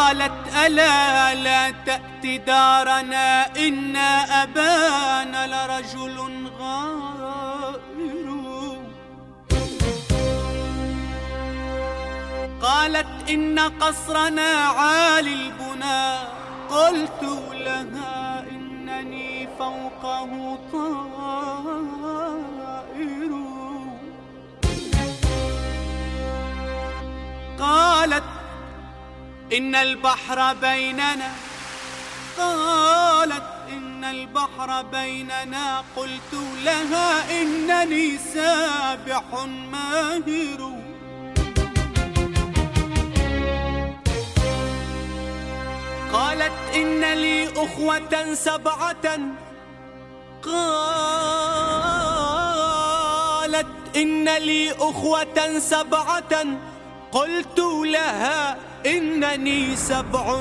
قالت ألا لا تأتي دارنا إن أبانا لرجل غائر قالت إن قصرنا عالي البنى قلت لها إنني فوقه طائر قالت إن البحر بيننا قالت إن البحر بيننا قلت لها إنني سابح ماهر قالت إن لي أخوة سبعة قالت إن لي أخوة سبعة قلت لها إنني سبع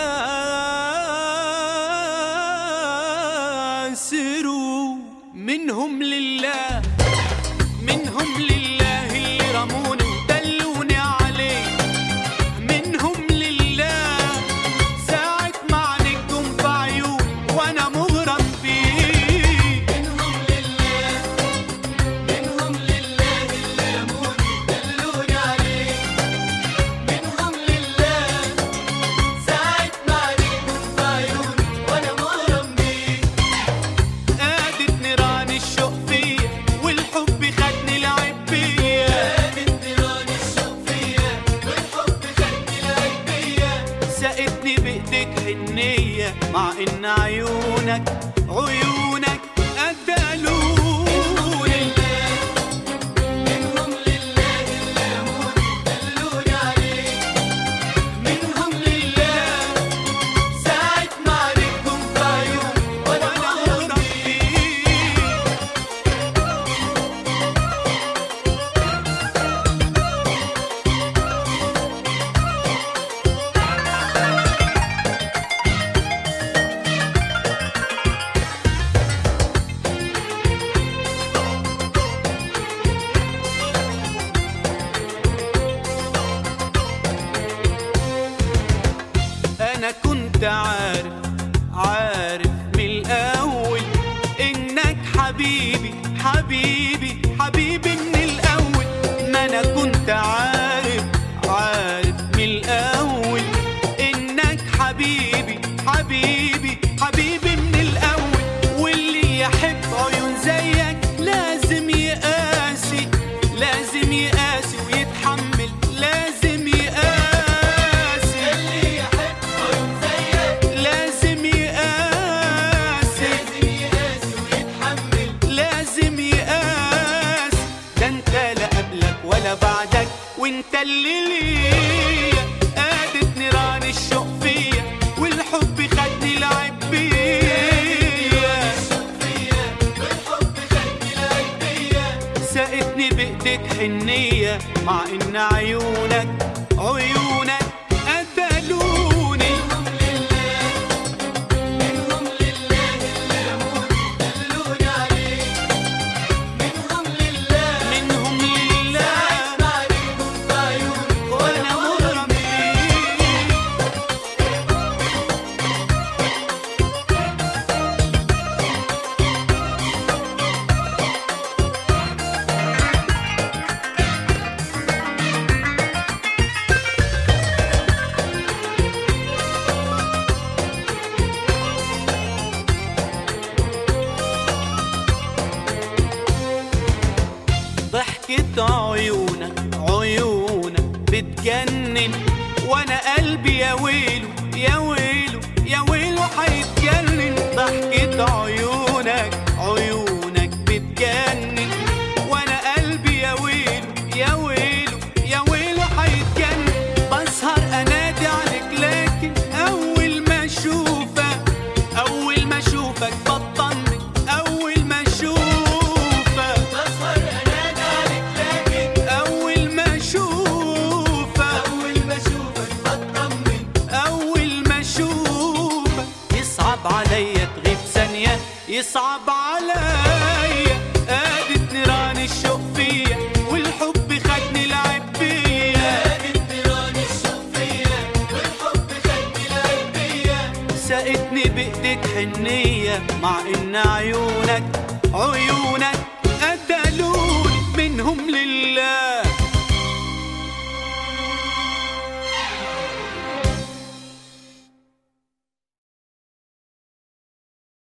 كاسر منهم لله منهم لله اللي رموني ودلوني عليه منهم لله ساعة ما عنكم في عيوني وأنا مغرم بيه منهم لله منهم لله اللي رموني ودلوني عليه منهم لله ساعة ما عنكم في عيوني وأنا مغرم بيه قادت نيران الشوق فيا والحب خدني لعب بيا قادت نيران الشوق فيا والحب خدني لعب بيا سقتني بايديك حنية مع ان عيونك عيونك قدلوني منهم لله اللي رموني دلوني عليه منهم لله ساعة ما عليكم في عيوني وانا مغرم بيه انا كنت عارف عارف من الاول انك حبيبي حبيبي حبيبي من الاول ما انا كنت عارف عارف من الاول انك حبيبي حبيبي حبيبي من الاول واللي يحب عيون زيك لازم يقاسي لازم يقاسي ويتحمل لازم يقاسي اللي يحب عيون زيك لازم يقاسي لازم يقاسي ويتحمل لازم يقاسي ده انت لا قبلك ولا بعدك وانت اللي ليا قادت نيران الشوق فيا والحب خدني لعب بيا سقتني بايديك حنية مع ان عيونك عيونك قتلوني منهم لله وانا مغرم بيه ضحكة عيونك عيونك بتجنن وانا قلبي يا ويلو يا ويلو يا ويلو هيتجنن ضحكة عيونك عيونك بتجنن وانا قلبي يا ويلو يا ويلو يا ويلو هيتجنن بسهر انادي عليك لكن اول ما اشوفك اول ما اشوفك بطمن اول ما اشوفك بسهر انادي عليك لكن اول ما اشوفك اول ما اشوفك بطمن اول ما اشوفك يصعب عليا تغيب ثانية يصعب عليا قادت نيران الشوق فيا والحب خدني لعب بيا قادت نيران الشوق فيا والحب خدني بايديك حنية مع ان عيونك عيونك